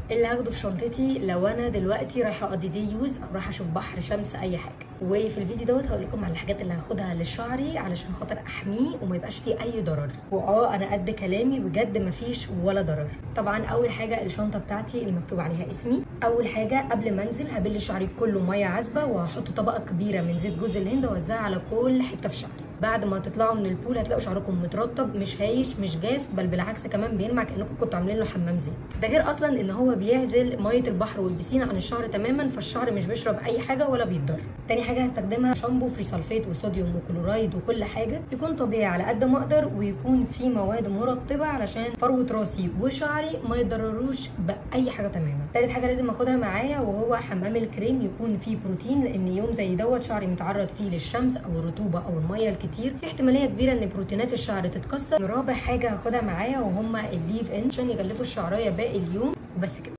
اللي هاخده في شنطتي لو انا دلوقتي رايحه اقضي دي يوز او رايحه اشوف بحر شمس اي حاجه وفي الفيديو دوت هقول لكم على الحاجات اللي هاخدها لشعري علشان خاطر احميه وما يبقاش فيه اي ضرر واه انا قد كلامي بجد مفيش ولا ضرر طبعا اول حاجه الشنطه بتاعتي اللي مكتوب عليها اسمي اول حاجه قبل ما انزل هبل شعري كله ميه عذبه وهحط طبقه كبيره من زيت جوز الهند واوزعها على كل حته في شعري بعد ما تطلعوا من البول هتلاقوا شعركم مترطب مش هايش مش جاف بل بالعكس كمان بيلمع كانكم كنتوا عاملين له حمام زيت ده غير اصلا ان هو بيعزل ميه البحر والبسين عن الشعر تماما فالشعر مش بيشرب اي حاجه ولا بيتضر تاني حاجه هستخدمها شامبو فري سلفيت وصوديوم وكلورايد وكل حاجه يكون طبيعي على قد ما اقدر ويكون فيه مواد مرطبه علشان فروه راسي وشعري ما يتضرروش باي حاجه تماما تالت حاجه لازم اخدها معايا وهو حمام الكريم يكون فيه بروتين لان يوم زي دوت شعري متعرض فيه للشمس او الرطوبه او الميه الكتير في احتماليه كبيره ان بروتينات الشعر تتكسر رابع حاجه هاخدها معايا وهما الليف ان عشان يغلفوا الشعرايه باقي اليوم وبس كده